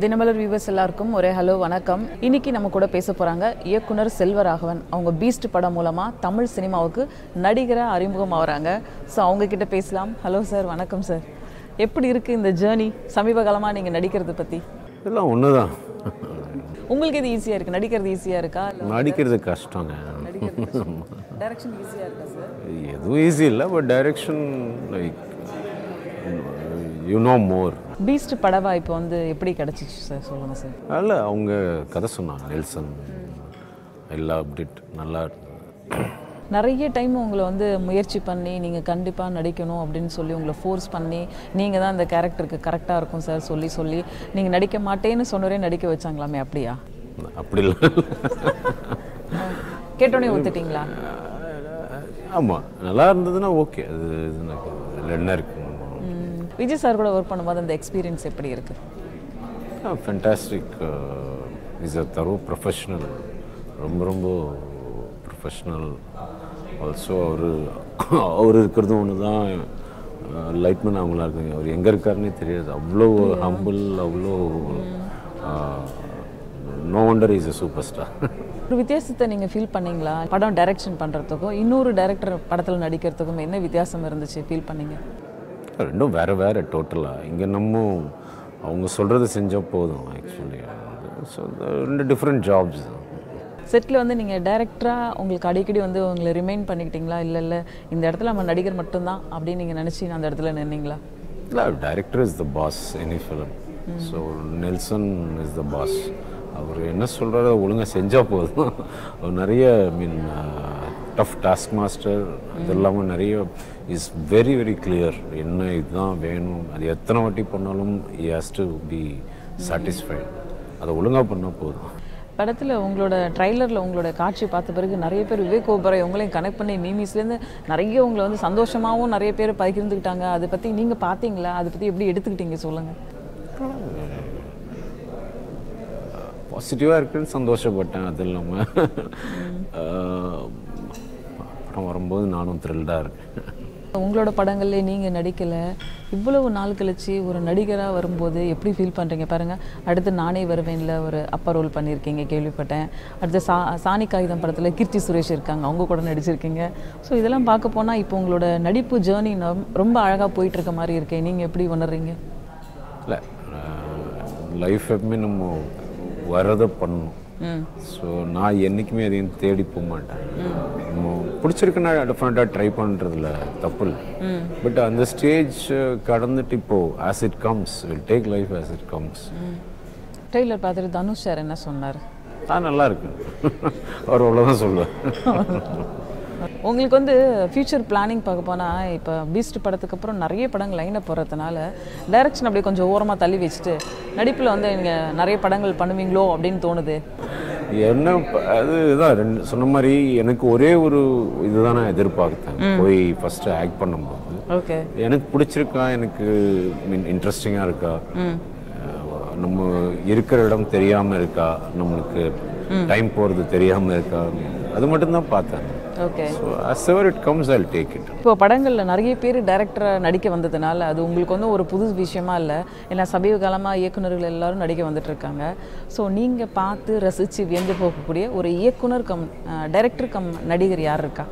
Dinamalar viewers எல்லாருக்கும் ஒரே hello வணக்கம் இன்னைக்கு நம்ம கூட பேச போறாங்க இயக்குனர் செல்வராகவன் அவங்க பீஸ்ட் படம் மூலமா தமிழ் சினிமாவுக்கு நடிகரா அறிமுகம் ஆகுறாங்க ஸோ அவங்க கிட்ட பேசலாம் ஹலோ சார் வணக்கம் சார் எப்படி இருக்கு இந்த ஜேர்னி சமீப காலமா நீங்க நடிக்கிறது பத்தி இதெல்லாம் ஒன்று தான் உங்களுக்கு இது ஈஸியா இருக்கு நடிக்கிறது ஈஸியா இருக்கா இல்ல நடிக்கிறது கஷ்டங்க டைரக்ஷன் ஈஸியா இருக்கா சார் எதுவும் ஈஸி இல்லை but direction like you know more Beast பட வாய்ப்பு வந்து எப்படி கிடைச்சிச்சு சார் சொல்லுங்க சார் அதில் அவங்க கதை சொன்னாங்க நெல்சன் எல்லா அப்டேட் நல்லா நிறைய டைம் உங்களை வந்து முயற்சி பண்ணி நீங்கள் கண்டிப்பாக நடிக்கணும் அப்படின்னு சொல்லி உங்களை ஃபோர்ஸ் பண்ணி நீங்கள் தான் இந்த கேரக்டருக்கு கரெக்டாக இருக்கும் சார் சொல்லி சொல்லி நீங்கள் நடிக்க மாட்டேன்னு சொன்னவரே நடிக்க வச்சாங்களாமே அப்படியா அப்படி இல்லை கேட்டோடனே ஒத்துட்டீங்களா ஆமாம் நல்லா இருந்ததுன்னா ஓகே அது இது எனக்கு அதில் என்ன இருக்கு ம், விஜய் சார் கூட ஒர்க் பண்ணும்போது அந்த எக்ஸ்பீரியன்ஸ் எப்படி இருக்குது ஃபென்டாஸ்டிக் இஸ் அ தரோ ப்ரொஃபஷ்னல் ரொம்ப ரொம்ப ப்ரொஃபஷ்னல் ஆல்சோ அவர் அவர் இருக்கிறதும் ஒன்று தான் லைட்மேன் அவங்களா இருக்குங்க அவர் எங்கே இருக்காருன்னே தெரியாது அவ்வளோ ஹம்பிள் அவ்வளோ no wonder is a super star ஒரு வித்தியாசத்தை நீங்கள் ஃபீல் பண்ணீங்களா படம் டைரக்ஷன் பண்ணுறதுக்கும் இன்னொரு டைரக்டர் படத்தில் நடிக்கிறதுக்கும் என்ன வித்தியாசம் இருந்துச்சு ஃபீல் பண்ணீங்க ரெண்டும் வேறு வேறு டோட்டலாக இங்கே நம்ம அவங்க சொல்கிறத செஞ்சால் போதும் ஆக்சுவலி ஸோ ரெண்டு டிஃப்ரெண்ட் ஜாப்ஸ் தான் செட்டில் வந்து நீங்கள் டைரக்டராக உங்களுக்கு அடிக்கடி வந்து உங்களை ரிமைண்ட் பண்ணிக்கிட்டீங்களா இல்லை இல்லை இந்த இடத்துல நம்ம நடிகர் மட்டும்தான் அப்படின்னு நீங்கள் நினச்சி அந்த இடத்துல நின்னீங்களா இல்லை director is the boss any film so Nelson is the boss அவர் என்ன சொல்கிறாரோ ஒழுங்காக செஞ்சால் போதும் அவர் நிறைய மீன் டஃப் டாஸ்க் மாஸ்டர் இது இல்லாமல் நிறைய இஸ் வெரி வெரி கிளியர் என்ன இதுதான் வேணும் அது எத்தனை வாட்டி பண்ணாலும் he has to be satisfied அதை ஒழுங்காக பண்ணால் போதும் படத்தில் உங்களோட ட்ரைலரில் உங்களோட காட்சி பார்த்த பிறகு நிறைய பேர் விவேக் ஓபராய் உங்களையும் கனெக்ட் பண்ணி மீமிஸ்லேருந்து நிறைய உங்களை வந்து சந்தோஷமாகவும் நிறைய பேர் பகிர்ந்துக்கிட்டாங்க அதை பற்றி நீங்கள் பார்த்தீங்களா அதை பற்றி எப்படி எடுத்துக்கிட்டீங்க சொல்லுங்கள் பாசிட்டிவாக இருக்குன்னு சந்தோஷப்பட்டேன் அது இல்லாமல் படம் வரும்போது நானும் த்ரில்டாக இருக்கேன் உங்களோட படங்கள்லே நீங்கள் நடிக்கலை இவ்வளவு நாள் கழிச்சு ஒரு நடிகராக வரும்போது எப்படி ஃபீல் பண்ணுறீங்க பாருங்கள் அடுத்து நானே வருவேன்ல ஒரு அப்பா ரோல் பண்ணியிருக்கீங்க கேள்விப்பட்டேன் அடுத்து சா சாணி காகிதம் படத்தில் கீர்த்தி சுரேஷ் இருக்காங்க அவங்க கூட நடிச்சிருக்கீங்க ஸோ இதெல்லாம் பார்க்க போனால் இப்போ உங்களோட நடிப்பு ஜேர்னி ரொம்ப அழகாக போயிட்டு இருக்க மாதிரி இருக்கேன் நீங்கள் எப்படி உணர்றீங்க இல்லை லைஃப் எப்பவுமே நம்ம வரதை பண்ணணும் ம் ஸோ நான் என்றைக்குமே அதையும் தேடி போக மாட்டேன் நம்ம பிடிச்சிருக்குன்னா டெஃபினட்டாக ட்ரை பண்ணுறதுல தப்பு இல்லை பட் அந்த ஸ்டேஜ் கடந்துட்டு இப்போது as it comes will take life as it comes trailer பார்த்துட்டு தனுஷ் சார் என்ன சொன்னார் நான் நல்லா இருக்கேன் அவர் அவ்வளோதான் சொல்லுவேன் உங்களுக்கு வந்து ஃப்யூச்சர் பிளானிங் பார்க்க போனால் இப்போ பீஸ்ட் படத்துக்கு அப்புறம் நிறைய படங்கள் லைனில் போகிறதுனால டைரக்ஷன் அப்படியே கொஞ்சம் ஓரமாக தள்ளி வச்சுட்டு நடிப்பில் வந்து நீங்கள் நிறைய படங்கள் பண்ணுவீங்களோ அப்படின்னு தோணுது என்ன ப- அதுதான் ரெண்டு சொன்ன மாதிரி எனக்கு ஒரே ஒரு இதுதான் நான் எதிர்பார்த்தேன் போய் ஃபஸ்ட்டு ஆக்ட் பண்ணும்போது ஓகே எனக்கு பிடிச்சிருக்கா எனக்கு மீன் இன்ட்ரெஸ்டிங்காக இருக்கா அஹ் நம்ம இருக்கிற இடம் தெரியாமல் இருக்கா நம்மளுக்கு டைம் போகிறது தெரியாமல் இருக்கா அது மட்டும்தான் பார்த்தேன் okay so as ever it comes I take it இப்போ படங்களில் நிறைய பேர் டைரக்டராக நடிக்க வந்ததுனால அது உங்களுக்கு வந்து ஒரு புது விஷயமா இல்லை ஏன்னா சமீப காலமாக இயக்குனர்கள் எல்லாரும் நடிக்க வந்துட்டு இருக்காங்க ஸோ நீங்கள் பார்த்து ரசித்து வியந்து போகக்கூடிய ஒரு இயக்குனர் கம் டைரக்டர் கம் நடிகர் யார் இருக்கா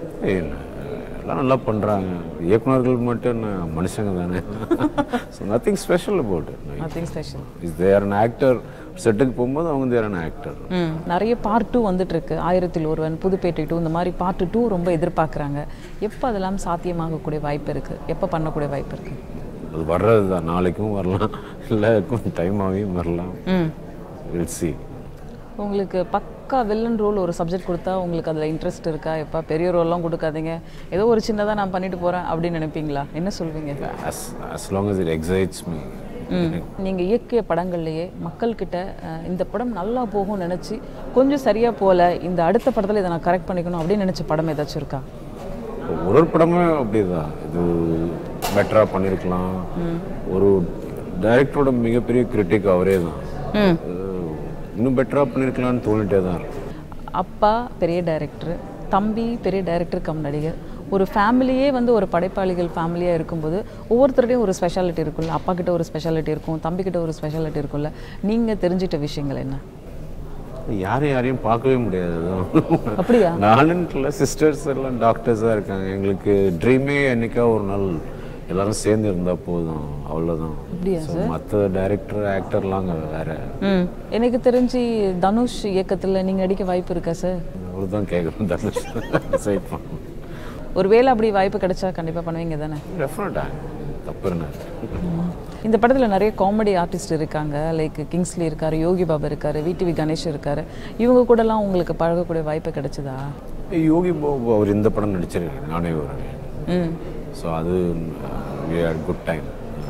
எல்லாம் நல்லா பண்ணுறாங்க இயக்குனர்கள் மட்டும் என்ன மனுஷங்க தானே so nothing special about nothing special is there an actor செட்டுக்கு போகும்போது அவங்க தேர் அன் ஆக்டர் ம் நிறைய பார்ட் டூ வந்துட்டு இருக்கு ஆயிரத்தில் ஒருவன் புதுப்பேட்டை டூ இந்த மாதிரி பார்ட் டூ ரொம்ப எதிர்பார்க்குறாங்க எப்போ அதெல்லாம் சாத்தியமாகக்கூடிய வாய்ப்பு இருக்குது எப்போ பண்ணக்கூடிய வாய்ப்பு இருக்குது அது வர்றது தான் நாளைக்கும் வரலாம் இல்லை கொஞ்சம் டைம் ஆகியும் வரலாம் ம் வில் சி உங்களுக்கு பக்கா வில்லன் ரோல் ஒரு சப்ஜெக்ட் கொடுத்தா உங்களுக்கு அதில் இன்ட்ரெஸ்ட் இருக்கா எப்போ பெரிய ரோல்லாம் கொடுக்காதீங்க ஏதோ ஒரு சின்னதாக நான் பண்ணிட்டு போகிறேன் அப்படின்னு நினைப்பீங்களா என்ன சொல்வீங்க as as long as it excites me நீங்கள் இயக்கிய படங்கள்லையே மக்கள்கிட்ட அஹ், இந்த படம் நல்லா போகும்னு நினச்சி கொஞ்சம் சரியாக போகல இந்த அடுத்த படத்தில் இதை நான் கரெக்ட் பண்ணிக்கணும் அப்படின்னு நினச்ச படம் ஏதாச்சும் இருக்கா ஒரு ஒரு படமே அப்படிதான் இது பெட்டராக பண்ணியிருக்கலாம் ஒரு டைரக்டரோட மிகப்பெரிய கிரிட்டிக் அவரே தான் ம் அஹ் இன்னும் பெட்டராக பண்ணியிருக்கலாம்னு தோணிட்டே தான் இருக்கு அப்பா பெரிய டைரக்டர் தம்பி பெரிய டைரக்டர் கம் நடிகர் ஒரு ஃபேமிலியே வந்து ஒரு படைப்பாளிகள் ஃபேமிலியாக இருக்கும்போது ஒவ்வொருத்தருடையும் ஒரு ஸ்பெஷாலிட்டி இருக்கும்ல அப்பா கிட்ட ஒரு ஸ்பெஷாலிட்டி இருக்கும் தம்பிக்கிட்ட ஒரு ஸ்பெஷாலிட்டி இருக்கும்ல நீங்கள் தெரிஞ்சிட்ட விஷயங்கள் என்ன யாரும் யாரையும் பார்க்கவே முடியாது அப்படியா நானுன்ட்டுல சிஸ்டர்ஸ் எல்லாம் டாக்டர்ஸாக இருக்காங்க எங்களுக்கு ட்ரீமே என்னைக்கா ஒரு நாள் எல்லாரும் சேர்ந்து இருந்தால் போதும் அவ்வளோதான் அப்படியா ஸோ மற்ற டைரக்டர் ஆக்டர்லாம் அங்கே வேற ம் எனக்கு தெரிஞ்சு தனுஷ் இயக்கத்தில் நீங்கள் நடிக்க வாய்ப்பு இருக்கா சார் அவ்வளோதான் கேட்குறோம் தனுஷ் டிசைட் பண்ணணும் ஒருவேளை அப்படி வாய்ப்பு கிடைச்சா கண்டிப்பாக பண்ணுவீங்க தானே டெஃபினட்டாக தப்பு என்ன இந்த படத்தில் நிறைய காமெடி ஆர்டிஸ்ட் இருக்காங்க லைக் கிங்ஸ்லி இருக்காரு யோகி பாபா இருக்காரு விடிவி கணேஷ் இருக்காரு இவங்க கூடலாம் உங்களுக்கு பழகக்கூடிய வாய்ப்பு கிடைச்சதா யோகி பாபு அவர் இந்த படம் நடிச்சிருக்காரு நானே ஒரு ம் ஸோ அது we had good time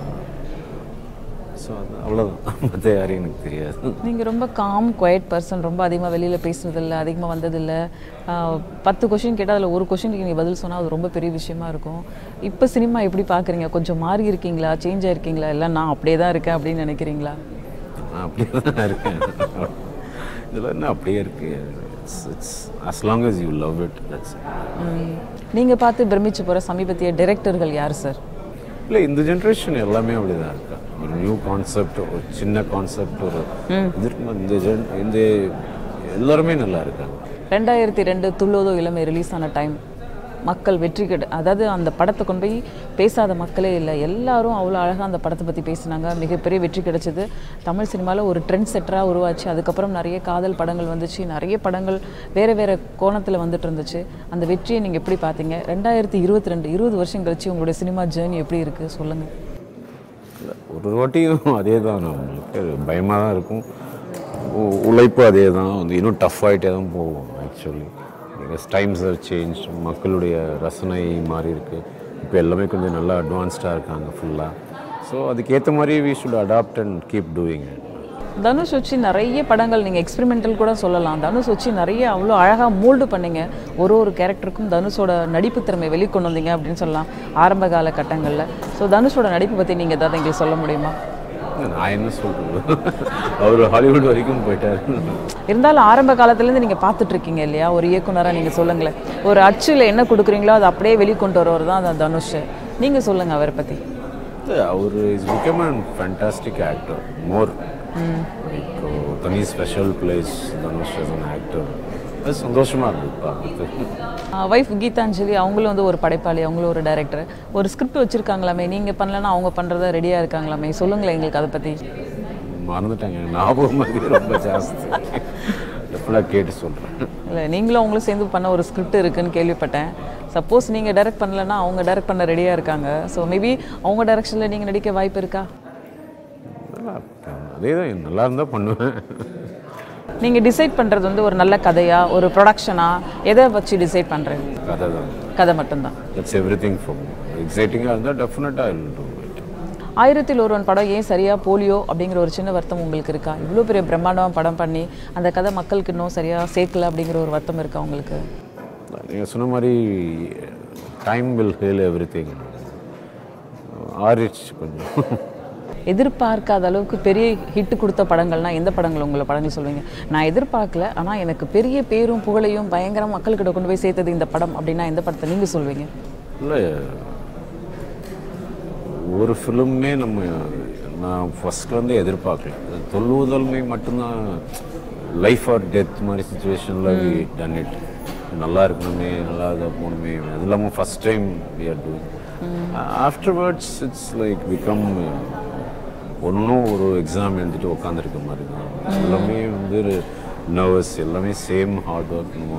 so அது அவ்வளோதான் மற்ற யாரையும் எனக்கு தெரியாது நீங்கள் ரொம்ப காம் குவைட் பர்சன் ரொம்ப அதிகமாக வெளியில் பேசுனதில்ல அதிகமாக வந்ததில்லை ஆஹ், பத்து கொஷின் கேட்டால் அதில் ஒரு கொஷினுக்கு நீங்கள் பதில் சொன்னால் அது ரொம்ப பெரிய விஷயமா இருக்கும் இப்போ சினிமா எப்படி பார்க்குறீங்க கொஞ்சம் மாறி இருக்கீங்களா சேஞ்ச் ஆயிருக்கீங்களா இல்லை நான் அப்படியே தான் இருக்கேன் அப்படின்னு நினைக்கிறீங்களா நான் அப்படியே தான் இருக்கேன் இதில் என்ன அப்படியே இருக்கு it's it's as long as you love it that's நீங்கள் பார்த்து பிரமிச்சு போகிற சமீபத்திய டைரக்டர்கள் யார் சார் இல்லை இந்த ஜென்ரேஷன் எல்லாமே அப்படி தான் இருக்கா ஒரு நியூ கான்செப்ட் ஒரு சின்ன கான்செப்ட் ஒரு இது இருக்கும்போது இந்த ஜென் இந்த எல்லாருமே நல்லா இருக்காங்க ரெண்டாயிரத்தி ரெண்டு துள்ளோதோ இளமை ரிலீஸ் ஆன டைம் மக்கள் வெற்றி கெடு அதாவது அந்த படத்தை கொண்டு போய் பேசாத மக்களே இல்லை எல்லாரும் அவ்வளோ அழகாக அந்த படத்தை பற்றி பேசினாங்க மிகப்பெரிய வெற்றி கிடைச்சது தமிழ் சினிமாவில் ஒரு ட்ரெண்ட் செட்டராக உருவாச்சு அதுக்கப்புறம் நிறைய காதல் படங்கள் வந்துச்சு நிறைய படங்கள் வேறு வேறு கோணத்தில் வந்துட்டு இருந்துச்சு அந்த வெற்றியை நீங்கள் எப்படி பார்த்தீங்க ரெண்டாயிரத்தி இருபத்தி ரெண்டு இருபது வருஷம் கழிச்சு உங்களுடைய சினிமா ஜேர்னி எப்படி இருக்குது சொல்லுங்கள் இல்ல, ஒரு வாட்டியும் அதே தான் நம்மளுக்கு பயமாக தான் இருக்கும் உ- உழைப்பு அதே தான் வந்து இன்னும் டஃப் ஆகிட்டே தான் போகும் actually because times are change மக்களுடைய ரசனை மாறி இருக்கு இப்போ எல்லாமே கொஞ்சம் நல்லா அட்வான்ஸ்டாக இருக்காங்க ஃபுல்லாக ஸோ அதுக்கேற்ற மாதிரி we should adapt and keep doing it Dhanush வச்சு நிறைய படங்கள் நீங்கள் எக்ஸ்பெரிமெண்டல் கூட சொல்லலாம் தனுஷ் வச்சு நிறைய அவ்வளோ அழகாக மோல்டு பண்ணீங்க ஒரு ஒரு கேரக்டருக்கும் தனுஷோட நடிப்பு திறமை வெளிக்கொண்டு வந்தீங்க அப்படின்னு சொல்லலாம் ஆரம்ப கால கட்டங்களில் ஸோ தனுஷோட நடிப்பு பற்றி நீங்கள் ஏதாவது எங்களுக்கு சொல்ல முடியுமா நான் என்ன சொல்கிறது அவர் ஹாலிவுட் வரைக்கும் போயிட்டார் இருந்தாலும் ஆரம்ப காலத்துலேருந்து நீங்கள் பார்த்துட்டு இருக்கீங்க இல்லையா ஒரு இயக்குனராக நீங்கள் சொல்லுங்களேன் ஒரு அச்சில் என்ன கொடுக்குறீங்களோ அதை அப்படியே வெளிக்கொண்டு வரவர் தான் அந்த தனுஷ் நீங்கள் சொல்லுங்கள் அவரை பற்றி அவர் is become an fantastic actor more like தனி special place Dhanush as an actor அது சந்தோஷமாக இருந்தது பார்க்குறதுக்கு ஒய்ஃப் கீதாஞ்சலி அவங்களும் வந்து ஒரு படைப்பாளி அவங்களும் ஒரு டைரக்டர் ஒரு ஸ்கிரிப்ட் வச்சுருக்காங்களாமே நீங்கள் பண்ணலன்னா அவங்க பண்ணுறதா ரெடியாக இருக்காங்களாமே சொல்லுங்களேன் எங்களுக்கு அதை பற்றி மறந்துட்டாங்க ஞாபகம் மாதிரி ரொம்ப ஜாஸ்தி ஃபுல்லாக கேட்டு சொல்கிறேன் இல்லை நீங்களும் அவங்களும் சேர்ந்து பண்ண ஒரு ஸ்கிரிப்ட் இருக்குன்னு கேள்விப்பட்டேன் சப்போஸ் நீங்கள் டைரக்ட் பண்ணலன்னா அவங்க டைரக்ட் பண்ண ரெடியாக இருக்காங்க ஸோ மேபி அவங்க டைரக்ஷனில் நீங்கள் நடிக்க வாய்ப்பு இருக்கா நல்லா அதே தான் நல்லா இருந்தால் பண்ணுவேன் நீங்கள் டிசைட் பண்ணுறது வந்து ஒரு நல்ல கதையா ஒரு ப்ரொடக்ஷனா எதை வச்சு டிசைட் பண்ணுறீங்க கதை தான் கதை மட்டும்தான் தட்ஸ் எவ்ரி திங் ஃபார் எக்ஸைட்டிங்காக இருந்தால் டெஃபினட்டாக டூ இட் ஆயிரத்தில் ஒருவன் படம் ஏன் சரியாக போலியோ அப்படிங்கிற ஒரு சின்ன வருத்தம் உங்களுக்கு இருக்கா இவ்வளோ பெரிய பிரம்மாண்டமாக படம் பண்ணி அந்த கதை மக்களுக்கு இன்னும் சரியாக சேர்க்கல அப்படிங்கிற ஒரு வருத்தம் இருக்கா உங்களுக்கு நீங்கள் சொன்ன மாதிரி time will heal everything ஆரிச் கொஞ்சம் எதிர்பார்க்காத அளவுக்கு பெரிய ஹிட் கொடுத்த படங்கள்னா எந்த படங்கள் உங்களை படங்கள் சொல்வீங்க நான் எதிர்பார்க்கல ஆனால் எனக்கு பெரிய பேரும் புகழையும் பயங்கர மக்கள்கிட்ட கொண்டு போய் சேர்த்தது இந்த படம் அப்படின்னா எந்த படத்தை நீங்கள் சொல்வீங்க இல்லை ஒரு ஃபிலிமே நம்ம நான் ஃபஸ்ட் வந்து எதிர்பார்க்கல தொல்லுதல்மை மட்டும்தான் லைஃப் ஆர் டெத் மாதிரி சுச்சுவேஷனில் வி டன் இட் நல்லா இருக்கணுமே நல்லா இதாக போகணுமே அது இல்லாமல் first time we are to afterwards it's like become ஒன்றும் ஒரு எக்ஸாம் எழுதிட்டு உட்காந்துருக்க மாதிரி தான் எல்லாமே வந்து நர்வஸ் எல்லாமே சேம் ஹார்ட் ஒர்க் நம்ம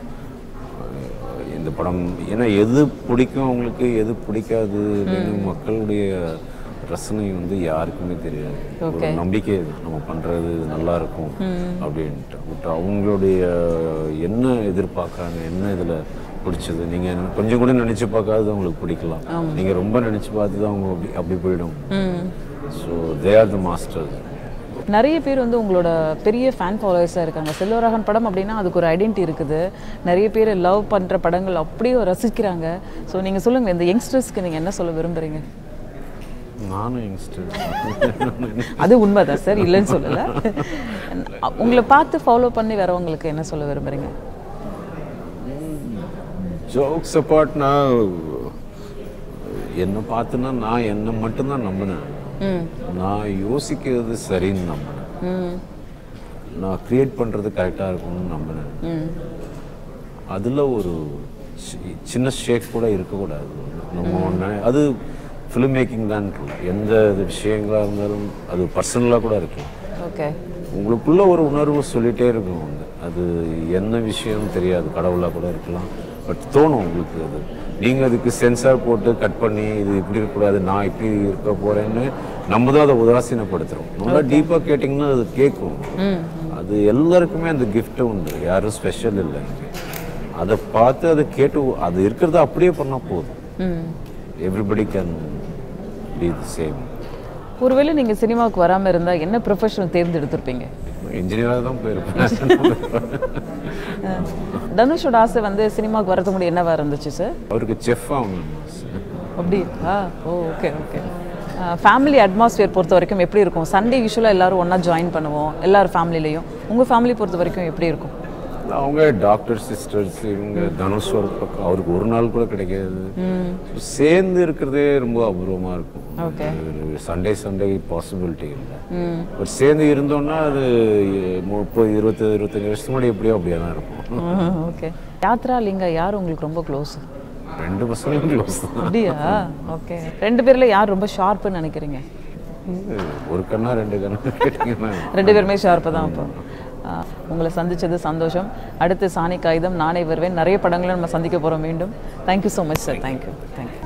இந்த படம் ஏன்னா எது பிடிக்கும் அவங்களுக்கு எது பிடிக்காது அப்படின்னு மக்களுடைய ரசனை வந்து யாருக்குமே தெரியாது ஒரு நம்பிக்கை இது. நம்ம பண்றது நல்லா இருக்கும் அப்படின்ட்டு பட் அவங்களுடைய என்ன எதிர்பார்க்கறாங்க என்ன இதுல பிடிச்சது நீங்க கொஞ்சம் கூட நினைச்சு பார்க்காதது அவங்களுக்கு பிடிக்கலாம் நீங்க ரொம்ப நினைச்சு பார்த்து தான் அவங்க அப்படி அப்படி போயிடும் so they are the masters நிறைய பேர் வந்து உங்களோட பெரிய ஃபேன் ஃபாலோவர்ஸாக இருக்காங்க செல்வராகன் படம் அப்படின்னா அதுக்கு ஒரு ஐடென்டி இருக்குது நிறைய பேர் லவ் பண்ணுற படங்கள் அப்படியே ரசிக்கிறாங்க ஸோ நீங்கள் சொல்லுங்கள் இந்த யங்ஸ்டர்ஸ்க்கு நீங்கள் என்ன சொல்ல விரும்புகிறீங்க நானும் யங்ஸ்டர் அது உண்மைதான் சார் இல்லைன்னு சொல்லலை உங்களை பார்த்து ஃபாலோ பண்ணி வரவங்களுக்கு என்ன சொல்ல விரும்புகிறீங்க ஜோக்ஸ் அப்பார்ட் நான் என்னை பார்த்துன்னா நான் என்னை மட்டும்தான் நம்பினேன் ம் நான் யோசிக்கிறது சரின்னு நம்பினேன் ம் நான் க்ரியேட் பண்ணுறது கரெக்டாக இருக்கும்னு நம்பினேன் ம் அதில் ஒரு சி- சின்ன ஷேக் கூட இருக்கக்கூடாது நம்ம ஒன்று அது ஃபிலிம் மேக்கிங் தான் இருக்கு எந்த இது விஷயங்களாக இருந்தாலும் அது பர்சனலாக கூட இருக்கலாம் ஓகே உங்களுக்குள்ள ஒரு உணர்வு சொல்லிட்டே இருக்கும் வந்து அது என்ன விஷயம் தெரியாது கடவுளாக கூட இருக்கலாம் பட் தோணும் உங்களுக்கு அது நீங்கள் அதுக்கு சென்சார் போட்டு கட் பண்ணி இது இப்படி இருக்கக்கூடாது நான் இப்படி இருக்க போகிறேன்னு நம்ம தான் அதை உதாசீனப்படுத்துகிறோம் நல்லா டீப்பாக கேட்டிங்கன்னா அது கேட்கும் ம் அது எல்லாருக்குமே அந்த gift உண்டு யாரும் ஸ்பெஷல் இல்லை இங்க. அதை பார்த்து அதை கேட்டு அது இருக்கிறத அப்படியே பண்ணால் போதும் ம் everybody can be the same ஒருவேளை நீங்க சினிமாவுக்கு வராம இருந்தா என்ன ப்ரொஃபஷனல் தேர்ந்தெடுத்திருப்பீங்க இன்ஜினியராக தான் போயிருப்பேன் தனுஷோட ஆசை வந்து சினிமாவுக்கு வரதுக்கு முன்னாடி என்னவா இருந்துச்சு சார் அவருக்கு செஃப் ஆகணும் அப்படி ஆ oh okay okay family atmosphere பொறுத்த வரைக்கும் எப்படி இருக்கும் சண்டே யூஸ்வலாக எல்லாரும் ஒன்றா ஜாயின் பண்ணுவோம் எல்லார் ஃபேமிலிலையும் உங்கள் ஃபேமிலி பொறுத்த வரைக்கும் எப்படி இருக்கும் அவங்க டாக்டர் சிஸ்டர்ஸ் இவங்க தனுஷ் ஒரு பக்கம் அவருக்கு ஒரு நாள் கூட கிடைக்காது So, சேர்ந்து இருக்கிறதே ரொம்ப அபூர்வமாக இருக்கும் Okay. சண்டே சண்டே பாசிபிலிட்டி இல்லை ம் பட் சேர்ந்து இருந்தோம்னா அது முப்பது இருபத்தி இருபத்தஞ்சு வருஷத்துக்கு முன்னாடி எப்படியோ அப்படியே தான் இருக்கும் ஓகே யாத்ரா லிங்கா யார் உங்களுக்கு ரொம்ப க்ளோஸ் ரெண்டு பசங்களும் க்ளோஸ் தான் அப்படியா ஓகே ரெண்டு பேர்ல யார் ரொம்ப ஷார்ப்புன்னு நினைக்கிறீங்க ஒரு கண்ணா ரெண்டு கண்ணா கேட்டிங்கன்னா ரெண்டு பேருமே ஷார்ப்பு தான் அப்போ ஆ, உங்களை சந்திச்சது சந்தோஷம் அடுத்து சாணி காகிதம் நானே வருவேன் நிறைய படங்களை நம்ம சந்திக்க போகிறோம் மீண்டும் thank you so much sir thank you thank you